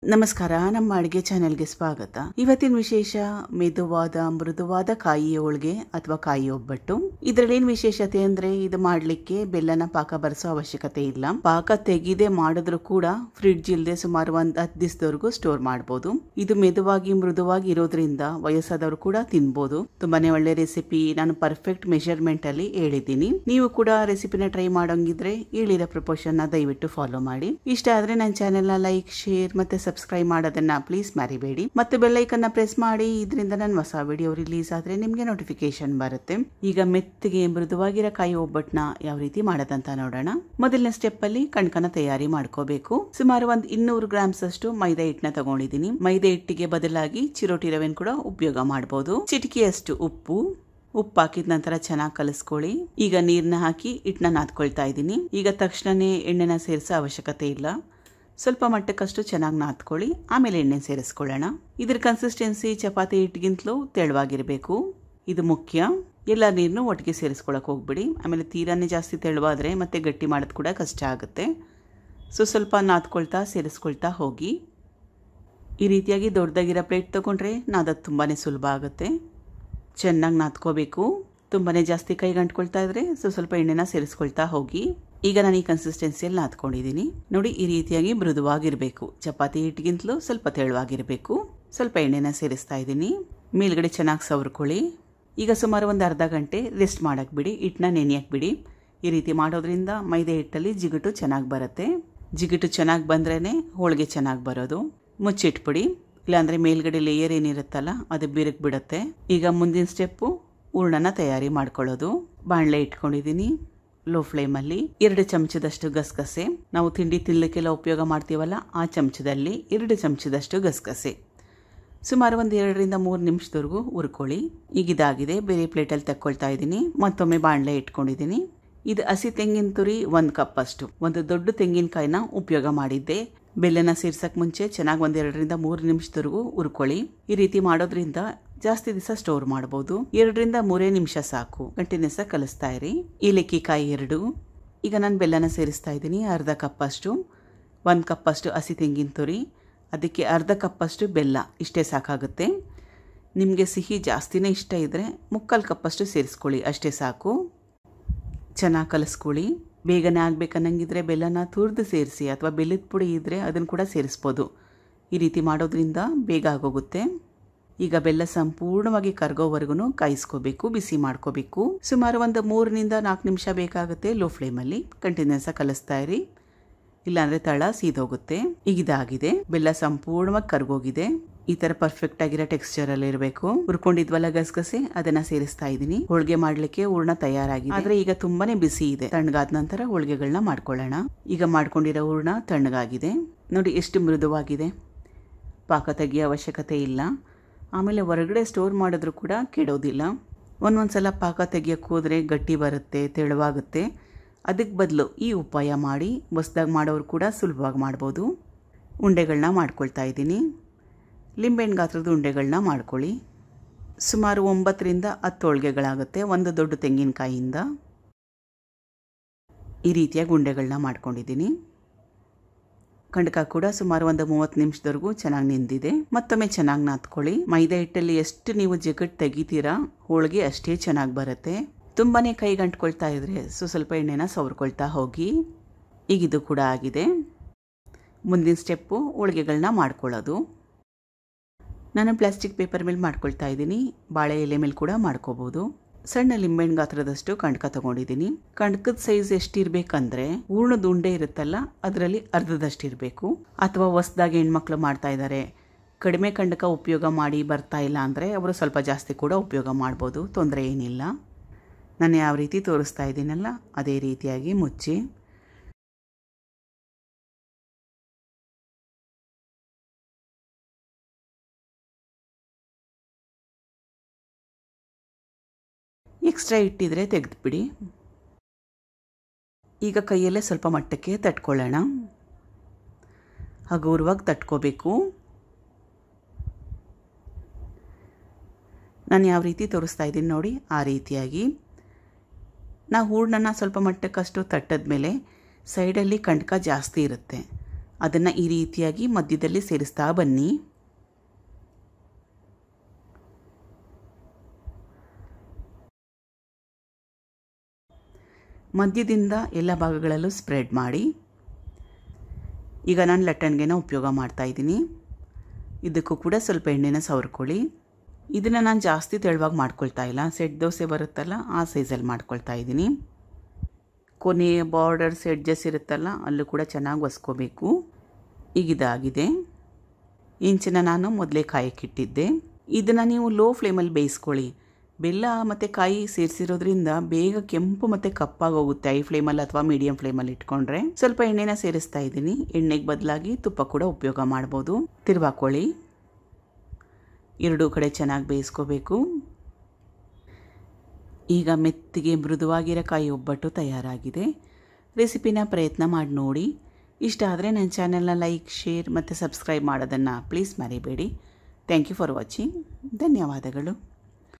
ನಮಸ್ಕಾರ ನಮ್ಮ ಅಡುಗೆ ಚಾನೆಲ್ಗೆ ಸ್ವಾಗತ ಇವತ್ತಿನ ವಿಶೇಷ ಮೆದುವಾದ ಮೃದುವಾದ ಕಾಯಿ ಹೋಳಿಗೆ ಅಥವಾ ಕಾಯಿ ಒಬ್ಬಟ್ಟು ಇದ್ರಲ್ಲಿ ಏನ್ ವಿಶೇಷತೆ ಅಂದ್ರೆ ಇದು ಮಾಡ್ಲಿಕ್ಕೆ ಬೆಲ್ಲನ ಪಾಕ ಬರೆಸೋ ಅವಶ್ಯಕತೆ ಇಲ್ಲ ಪಾಕ ತೆಗೆದೇ ಮಾಡಿದ್ರು ಕೂಡ ಫ್ರಿಡ್ಜ್ ಇಲ್ಲದೆ ಸುಮಾರು ಒಂದ್ ಹತ್ತು ದಿವಸದವರೆಗೂ ಸ್ಟೋರ್ ಮಾಡಬಹುದು ಇದು ಮೆದುವಾಗಿ ಮೃದುವಾಗಿ ಇರೋದ್ರಿಂದ ವಯಸ್ಸಾದವರು ಕೂಡ ತಿನ್ಬೋದು ತುಂಬಾನೇ ಒಳ್ಳೆ ರೆಸಿಪಿ ನಾನು ಪರ್ಫೆಕ್ಟ್ ಮೆಷರ್ಮೆಂಟ್ ಅಲ್ಲಿ ಹೇಳಿದ್ದೀನಿ ನೀವು ಕೂಡ ರೆಸಿಪಿನ ಟ್ರೈ ಮಾಡೋಂಗಿದ್ರೆ ಹೇಳಿರೋ ಪ್ರಪೋರ್ಷನ್ ನ ದಯವಿಟ್ಟು ಫಾಲೋ ಮಾಡಿ ಇಷ್ಟ ಆದ್ರೆ ನನ್ನ ಚಾನೆಲ್ ನ ಲೈಕ್ ಶೇರ್ ಮತ್ತೆ ಸಬ್ಸ್ಕ್ರೈಬ್ ಮಾಡೋದನ್ನ ಪ್ಲೀಸ್ ಮರಿಬೇಡಿ ಮತ್ತೆ ಬೆಲ್ಲೈಕನ್ ನ ಪ್ರೆಸ್ ಮಾಡಿ ಇದರಿಂದ ನನ್ನ ಹೊಸ ವಿಡಿಯೋ ರಿಲೀಸ್ ಆದ್ರೆ ನಿಮ್ಗೆ ನೋಟಿಫಿಕೇಶನ್ ಬರುತ್ತೆ ಈಗ ಮೆತ್ತಗೆ ಮೃದುವಾಗಿರೋ ಕಾಯಿ ಒಬ್ಬಟ್ಟನ್ನ ಯಾವ ರೀತಿ ಮಾಡೋದಂತ ನೋಡೋಣ ಮೊದಲನೇ ಸ್ಟೆಪ್ ಅಲ್ಲಿ ಕಣ್ಕನ ತಯಾರಿ ಮಾಡ್ಕೋಬೇಕು ಸುಮಾರು ಒಂದ್ ಇನ್ನೂರು ಗ್ರಾಮ್ಸ್ ಅಷ್ಟು ಮೈದಾ ಹಿಟ್ಟನ್ನ ತಗೊಂಡಿದ್ದೀನಿ ಮೈದಾ ಹಿಟ್ಟಿಗೆ ಬದಲಾಗಿ ಚಿರೋಟಿ ರವೆನ್ ಕೂಡ ಉಪಯೋಗ ಮಾಡಬಹುದು ಚಿಟಿಕೆಯಷ್ಟು ಉಪ್ಪು ಉಪ್ಪು ಹಾಕಿದ ನಂತರ ಚೆನ್ನಾಗಿ ಕಲಿಸ್ಕೊಳ್ಳಿ ಈಗ ನೀರನ್ನ ಹಾಕಿ ಹಿಟ್ಟನ್ನ ನಾದ್ಕೊಳ್ತಾ ಇದ್ದೀನಿ ಈಗ ತಕ್ಷಣನೇ ಎಣ್ಣೆನ ಸೇರಿಸೋ ಅವಶ್ಯಕತೆ ಇಲ್ಲ ಸ್ವಲ್ಪ ಮಟ್ಟಕ್ಕಷ್ಟು ಚೆನ್ನಾಗಿ ನಾದ್ಕೊಳ್ಳಿ ಆಮೇಲೆ ಎಣ್ಣೆ ಸೇರಿಸ್ಕೊಳ್ಳೋಣ ಇದ್ರ ಕನ್ಸಿಸ್ಟೆನ್ಸಿ ಚಪಾತಿ ಹಿಟ್ಟಿಗಿಂತಲೂ ತೆಳುವಾಗಿರಬೇಕು ಇದು ಮುಖ್ಯ ಎಲ್ಲ ನೀರನ್ನು ಒಟ್ಟಿಗೆ ಸೇರಿಸ್ಕೊಳಕ್ಕೆ ಹೋಗ್ಬಿಡಿ ಆಮೇಲೆ ತೀರಾನೇ ಜಾಸ್ತಿ ತೆಳುವಾದರೆ ಮತ್ತೆ ಗಟ್ಟಿ ಮಾಡೋದು ಕೂಡ ಕಷ್ಟ ಆಗುತ್ತೆ ಸೊ ಸ್ವಲ್ಪ ನಾದ್ಕೊಳ್ತಾ ಸೇರಿಸ್ಕೊಳ್ತಾ ಹೋಗಿ ಈ ರೀತಿಯಾಗಿ ದೊಡ್ಡದಾಗಿರೋ ಪ್ಲೇಟ್ ತೊಗೊಂಡ್ರೆ ನಾದದು ತುಂಬಾ ಸುಲಭ ಆಗುತ್ತೆ ಚೆನ್ನಾಗಿ ನಾದ್ಕೋಬೇಕು ತುಂಬಾ ಜಾಸ್ತಿ ಕೈ ಗಂಟ್ಕೊಳ್ತಾ ಇದ್ರೆ ಸೊ ಸ್ವಲ್ಪ ಎಣ್ಣೆನ ಸೇರಿಸ್ಕೊಳ್ತಾ ಹೋಗಿ ಈಗ ನಾನು ಈ ಕನ್ಸಿಸ್ಟೆನ್ಸಿಯಲ್ಲಿ ನಾದ್ಕೊಂಡಿದ್ದೀನಿ ನೋಡಿ ಈ ರೀತಿಯಾಗಿ ಮೃದುವಾಗಿರಬೇಕು ಚಪಾತಿ ಹಿಟ್ಟಿಗಿಂತಲೂ ಸ್ವಲ್ಪ ತೆಳುವಾಗಿರಬೇಕು ಸ್ವಲ್ಪ ಎಣ್ಣೆನ ಸೇರಿಸ್ತಾ ಇದ್ದೀನಿ ಮೇಲ್ಗಡೆ ಚೆನ್ನಾಗಿ ಸವರ್ಕೊಳ್ಳಿ ಈಗ ಸುಮಾರು ಒಂದು ಅರ್ಧ ಗಂಟೆ ರೆಸ್ಟ್ ಮಾಡಕ್ಕೆ ಬಿಡಿ ಹಿಟ್ಟನ್ನ ನೆನೆಯಕ್ಕೆ ಬಿಡಿ ಈ ರೀತಿ ಮಾಡೋದ್ರಿಂದ ಮೈದಾ ಹಿಟ್ಟಲ್ಲಿ ಜಿಗುಟು ಚೆನ್ನಾಗಿ ಬರುತ್ತೆ ಜಿಗುಟು ಚೆನ್ನಾಗಿ ಬಂದ್ರೇ ಹೋಳಿಗೆ ಚೆನ್ನಾಗಿ ಬರೋದು ಮುಚ್ಚಿಟ್ಬಿಡಿ ಇಲ್ಲಾಂದರೆ ಮೇಲ್ಗಡೆ ಲೇಯರ್ ಏನಿರುತ್ತಲ್ಲ ಅದು ಬಿರುಕು ಬಿಡುತ್ತೆ ಈಗ ಮುಂದಿನ ಸ್ಟೆಪ್ಪು ಹೂರ್ಣನ ತಯಾರಿ ಮಾಡ್ಕೊಳ್ಳೋದು ಬಾಣಲೆ ಇಟ್ಕೊಂಡಿದ್ದೀನಿ ಲೋ ಫ್ಲೇಮಲ್ಲಿ ಎರಡು ಚಮಚದಷ್ಟು ಗಸಗಸೆ ನಾವು ತಿಂಡಿ ತಿನ್ನಲಿಕ್ಕೆಲ್ಲ ಉಪಯೋಗ ಮಾಡ್ತೀವಲ್ಲ ಆ ಚಮಚದಲ್ಲಿ ಎರಡು ಚಮಚದಷ್ಟು ಗಸಗಸೆ ಸುಮಾರು ಒಂದು ಎರಡರಿಂದ ಮೂರು ನಿಮಿಷದವರೆಗೂ ಹುರ್ಕೊಳ್ಳಿ ಈಗ ಇದಾಗಿದೆ ಬೇರೆ ಪ್ಲೇಟಲ್ಲಿ ತಕ್ಕೊಳ್ತಾ ಇದ್ದೀನಿ ಮತ್ತೊಮ್ಮೆ ಬಾಣಲೆ ಇಟ್ಕೊಂಡಿದ್ದೀನಿ ಇದು ಹಸಿ ತೆಂಗಿನ ತುರಿ ಒಂದು ಕಪ್ ಅಷ್ಟು ಒಂದು ದೊಡ್ಡ ತೆಂಗಿನಕಾಯಿನ ಉಪಯೋಗ ಮಾಡಿದ್ದೆ ಬೆಲ್ಲನ ಸೇರ್ಸಕ್ ಮುಂಚೆ ಚೆನ್ನಾಗಿ ಒಂದೆರಡರಿಂದ ಮೂರು ನಿಮಿಷದವರೆಗೂ ಹುರ್ಕೊಳ್ಳಿ ಈ ರೀತಿ ಮಾಡೋದ್ರಿಂದ ಜಾಸ್ತಿ ದಿವಸ ಸ್ಟೋರ್ ಮಾಡ್ಬೋದು ಎರಡರಿಂದ ಮೂರೇ ನಿಮಿಷ ಸಾಕು ಕಂಟಿನ್ಯೂಸ್ ಆಗಿ ಕಲಿಸ್ತಾ ಇರಿ ಏಲಕ್ಕಿಕಾಯಿ ಎರಡು ಈಗ ನಾನು ಬೆಲ್ಲನ ಸೇರಿಸ್ತಾ ಇದ್ದೀನಿ ಅರ್ಧ ಕಪ್ಪಷ್ಟು ಒಂದು ಕಪ್ಪಷ್ಟು ಹಸಿ ತೆಂಗಿನ ತುರಿ ಅದಕ್ಕೆ ಅರ್ಧ ಕಪ್ಪಷ್ಟು ಬೆಲ್ಲ ಇಷ್ಟೇ ಸಾಕಾಗುತ್ತೆ ನಿಮಗೆ ಸಿಹಿ ಜಾಸ್ತಿನೇ ಇಷ್ಟ ಇದ್ದರೆ ಮುಕ್ಕಾಲು ಕಪ್ಪಷ್ಟು ಸೇರಿಸ್ಕೊಳ್ಳಿ ಅಷ್ಟೇ ಸಾಕು ಚೆನ್ನಾಗಿ ಕಲಿಸ್ಕೊಳ್ಳಿ ಬೇಗನೆ ಆಗ್ಬೇಕನ್ನಂಗಿದ್ರೆ ಬೆಲ್ಲನ ತುರಿದು ಸೇರಿಸಿ ಅಥವಾ ಬೆಲ್ಲದ ಪುಡಿ ಇದ್ದರೆ ಅದನ್ನು ಕೂಡ ಸೇರಿಸ್ಬೋದು ಈ ರೀತಿ ಮಾಡೋದ್ರಿಂದ ಬೇಗ ಆಗೋಗುತ್ತೆ ಈಗ ಬೆಲ್ಲ ಸಂಪೂರ್ಣವಾಗಿ ಕರ್ಗೋವರೆಗೂ ಕಾಯಿಸ್ಕೋಬೇಕು ಬಿಸಿ ಮಾಡ್ಕೋಬೇಕು ಸುಮಾರು ಒಂದು ಮೂರರಿಂದ ನಾಲ್ಕು ನಿಮಿಷ ಬೇಕಾಗುತ್ತೆ ಲೋ ಫ್ಲೇಮಲ್ಲಿ ಕಂಟಿನ್ಯೂಸ್ ಆಗಿ ಕಲಿಸ್ತಾ ಇರಿ ಇಲ್ಲಾಂದ್ರೆ ತಳ ಸೀದೋಗುತ್ತೆ ಈಗ ಇದಾಗಿದೆ ಬೆಲ್ಲ ಸಂಪೂರ್ಣವಾಗಿ ಕರ್ಗೋಗಿದೆ ಈ ತರ ಪರ್ಫೆಕ್ಟ್ ಆಗಿರೋ ಟೆಕ್ಸ್ಚರ್ ಅಲ್ಲಿ ಇರಬೇಕು ಹುರ್ಕೊಂಡಿದ್ವಲ್ಲ ಗಸಗಸೆ ಅದನ್ನ ಸೇರಿಸ್ತಾ ಇದ್ದೀನಿ ಹೋಳಿಗೆ ಮಾಡ್ಲಿಕ್ಕೆ ಹೂರ್ಣ ತಯಾರಾಗಿದೆ ಆದ್ರೆ ಈಗ ತುಂಬಾನೇ ಬಿಸಿ ಇದೆ ತಣ್ಣಗಾದ ನಂತರ ಹೋಳಿಗೆಗಳನ್ನ ಮಾಡ್ಕೊಳ್ಳೋಣ ಈಗ ಮಾಡ್ಕೊಂಡಿರೋ ಹೂರ್ಣ ತಣ್ಣಗಾಗಿದೆ ನೋಡಿ ಎಷ್ಟು ಮೃದುವಾಗಿದೆ ಪಾಕ ತೆಗಿಯೋ ಅವಶ್ಯಕತೆ ಇಲ್ಲ ಆಮೇಲೆ ಹೊರಗಡೆ ಸ್ಟೋರ್ ಮಾಡಿದ್ರು ಕೂಡ ಕೆಡೋದಿಲ್ಲ ಒಂದೊಂದ್ಸಲ ಪಾಕ ತೆಗಿಯೋಕ್ಕೆ ಹೋದ್ರೆ ಗಟ್ಟಿ ಬರುತ್ತೆ ತೆಳುವಾಗುತ್ತೆ ಅದಕ್ಕೆ ಬದಲು ಈ ಉಪಾಯ ಮಾಡಿ ಹೊಸ್ದಾಗಿ ಮಾಡೋರು ಕೂಡ ಸುಲಭವಾಗಿ ಮಾಡ್ಬೋದು ಉಂಡೆಗಳನ್ನ ಮಾಡ್ಕೊಳ್ತಾ ಇದ್ದೀನಿ ಲಿಂಬೆಹಣ್ಣು ಗಾತ್ರದ ಉಂಡೆಗಳನ್ನ ಮಾಡ್ಕೊಳ್ಳಿ ಸುಮಾರು ಒಂಬತ್ತರಿಂದ ಹತ್ತು ಹೋಳಿಗೆಗಳಾಗುತ್ತೆ ಒಂದು ದೊಡ್ಡ ತೆಂಗಿನಕಾಯಿಯಿಂದ ಈ ರೀತಿಯಾಗಿ ಉಂಡೆಗಳನ್ನ ಮಾಡ್ಕೊಂಡಿದ್ದೀನಿ ಕಂಡಕ ಕೂಡ ಸುಮಾರು ಒಂದು ಮೂವತ್ತು ನಿಮಿಷದವರೆಗೂ ಚೆನ್ನಾಗಿ ನಿಂದಿದೆ ಮತ್ತೊಮ್ಮೆ ಚೆನ್ನಾಗಿ ನಾದ್ಕೊಳ್ಳಿ ಮೈದಾ ಹಿಟ್ಟಲ್ಲಿ ಎಷ್ಟು ನೀವು ಜಗಟ್ ತೆಗಿತೀರಾ ಹೋಳಿಗೆ ಅಷ್ಟೇ ಚೆನ್ನಾಗಿ ಬರುತ್ತೆ ತುಂಬಾನೇ ಕೈ ಗಂಟ್ಕೊಳ್ತಾ ಇದ್ರೆ ಸೊ ಸ್ವಲ್ಪ ಎಣ್ಣೆನ ಸವರ್ಕೊಳ್ತಾ ಹೋಗಿ ಈಗ ಇದು ಕೂಡ ಆಗಿದೆ ಮುಂದಿನ ಸ್ಟೆಪ್ಪು ಹೋಳಿಗೆಗಳನ್ನ ಮಾಡ್ಕೊಳ್ಳೋದು ನಾನು ಪ್ಲಾಸ್ಟಿಕ್ ಪೇಪರ್ ಮೇಲೆ ಮಾಡ್ಕೊಳ್ತಾ ಇದ್ದೀನಿ ಬಾಳೆ ಎಲೆ ಮೇಲೆ ಕೂಡ ಮಾಡ್ಕೋಬೋದು ಸಣ್ಣ ಲಿಂಬೆಹಣ್ಣು ಗಾತ್ರದಷ್ಟು ಕಂಡ್ಕ ತಗೊಂಡಿದ್ದೀನಿ ಕಂಡ್ಕದ ಸೈಜ್ ಎಷ್ಟಿರ್ಬೇಕಂದ್ರೆ ಹೂರ್ಣದ ಉಂಡೆ ಇರುತ್ತಲ್ಲ ಅದರಲ್ಲಿ ಅರ್ಧದಷ್ಟು ಇರಬೇಕು ಅಥವಾ ಹೊಸ್ದಾಗಿ ಹೆಣ್ಮಕ್ಳು ಮಾಡ್ತಾ ಇದ್ದಾರೆ ಕಡಿಮೆ ಕಂಡಕ ಉಪಯೋಗ ಮಾಡಿ ಬರ್ತಾ ಇಲ್ಲ ಅಂದರೆ ಅವರು ಸ್ವಲ್ಪ ಜಾಸ್ತಿ ಕೂಡ ಉಪಯೋಗ ಮಾಡ್ಬೋದು ತೊಂದರೆ ಏನಿಲ್ಲ ನಾನು ಯಾವ ರೀತಿ ತೋರಿಸ್ತಾ ಇದ್ದೀನಲ್ಲ ಅದೇ ರೀತಿಯಾಗಿ ಮುಚ್ಚಿ ಎಕ್ಸ್ಟ್ರಾ ಇಟ್ಟಿದ್ರೆ ತೆಗೆದುಬಿಡಿ ಈಗ ಕೈಯಲ್ಲೇ ಸ್ವಲ್ಪ ಮಟ್ಟಕ್ಕೆ ತಟ್ಕೊಳ್ಳೋಣ ಹಗುರವಾಗಿ ತಟ್ಕೋಬೇಕು ನಾನು ಯಾವ ರೀತಿ ತೋರಿಸ್ತಾ ಇದ್ದೀನಿ ನೋಡಿ ಆ ರೀತಿಯಾಗಿ ನಾವು ಹೂರ್ಣನ ಸ್ವಲ್ಪ ಮಟ್ಟಕ್ಕಷ್ಟು ತಟ್ಟದ ಮೇಲೆ ಸೈಡಲ್ಲಿ ಕಂಟಕ ಜಾಸ್ತಿ ಇರುತ್ತೆ ಅದನ್ನು ಈ ರೀತಿಯಾಗಿ ಮಧ್ಯದಲ್ಲಿ ಸೇರಿಸ್ತಾ ಬನ್ನಿ ಮಧ್ಯದಿಂದ ಎಲ್ಲ ಭಾಗಗಳಲ್ಲೂ ಸ್ಪ್ರೆಡ್ ಮಾಡಿ ಈಗ ನಾನು ಲಟ್ಟಣಿಗೆನ ಉಪಯೋಗ ಮಾಡ್ತಾ ಇದ್ದೀನಿ ಇದಕ್ಕೂ ಕೂಡ ಸ್ವಲ್ಪ ಎಣ್ಣೆನ ಸವರ್ಕೊಳ್ಳಿ ಇದನ್ನು ನಾನು ಜಾಸ್ತಿ ತೆಳುವಾಗಿ ಮಾಡ್ಕೊಳ್ತಾ ಇಲ್ಲ ಸೆಟ್ ದೋಸೆ ಬರುತ್ತಲ್ಲ ಆ ಸೈಜಲ್ಲಿ ಮಾಡ್ಕೊಳ್ತಾ ಇದ್ದೀನಿ ಕೊನೆಯ ಬಾರ್ಡರ್ಸ್ ಎಡ್ಜಸ್ ಇರುತ್ತಲ್ಲ ಅಲ್ಲೂ ಕೂಡ ಚೆನ್ನಾಗಿ ಒಸ್ಕೋಬೇಕು ಈಗ ಇದಾಗಿದೆ ಇಂಚಿನ ನಾನು ಮೊದಲೇ ಕಾಯಕ್ಕಿಟ್ಟಿದ್ದೆ ಇದನ್ನು ನೀವು ಲೋ ಫ್ಲೇಮಲ್ಲಿ ಬೇಯಿಸ್ಕೊಳ್ಳಿ ಬೆಲ್ಲ ಮತ್ತು ಕಾಯಿ ಸೇರಿಸಿರೋದ್ರಿಂದ ಬೇಗ ಕೆಂಪು ಮತ್ತು ಕಪ್ಪಾಗಿ ಹೋಗುತ್ತೆ ಐ ಫ್ಲೇಮಲ್ಲಿ ಅಥವಾ ಮೀಡಿಯಂ ಫ್ಲೇಮಲ್ಲಿ ಇಟ್ಕೊಂಡ್ರೆ ಸ್ವಲ್ಪ ಎಣ್ಣೆನ ಸೇರಿಸ್ತಾ ಇದ್ದೀನಿ ಎಣ್ಣೆಗೆ ಬದಲಾಗಿ ತುಪ್ಪ ಕೂಡ ಉಪಯೋಗ ಮಾಡ್ಬೋದು ತಿರ್ವಾಕೊಳ್ಳಿ ಎರಡೂ ಕಡೆ ಚೆನ್ನಾಗಿ ಬೇಯಿಸ್ಕೋಬೇಕು ಈಗ ಮೆತ್ತಿಗೆ ಮೃದುವಾಗಿರೋ ಕಾಯಿ ಒಬ್ಬಟ್ಟು ತಯಾರಾಗಿದೆ ರೆಸಿಪಿನ ಪ್ರಯತ್ನ ಮಾಡಿ ನೋಡಿ ಇಷ್ಟ ಆದರೆ ನನ್ನ ಚಾನೆಲ್ನ ಲೈಕ್ ಶೇರ್ ಮತ್ತು ಸಬ್ಸ್ಕ್ರೈಬ್ ಮಾಡೋದನ್ನು ಪ್ಲೀಸ್ ಮರಿಬೇಡಿ ಥ್ಯಾಂಕ್ ಯು ಫಾರ್ ವಾಚಿಂಗ್ ಧನ್ಯವಾದಗಳು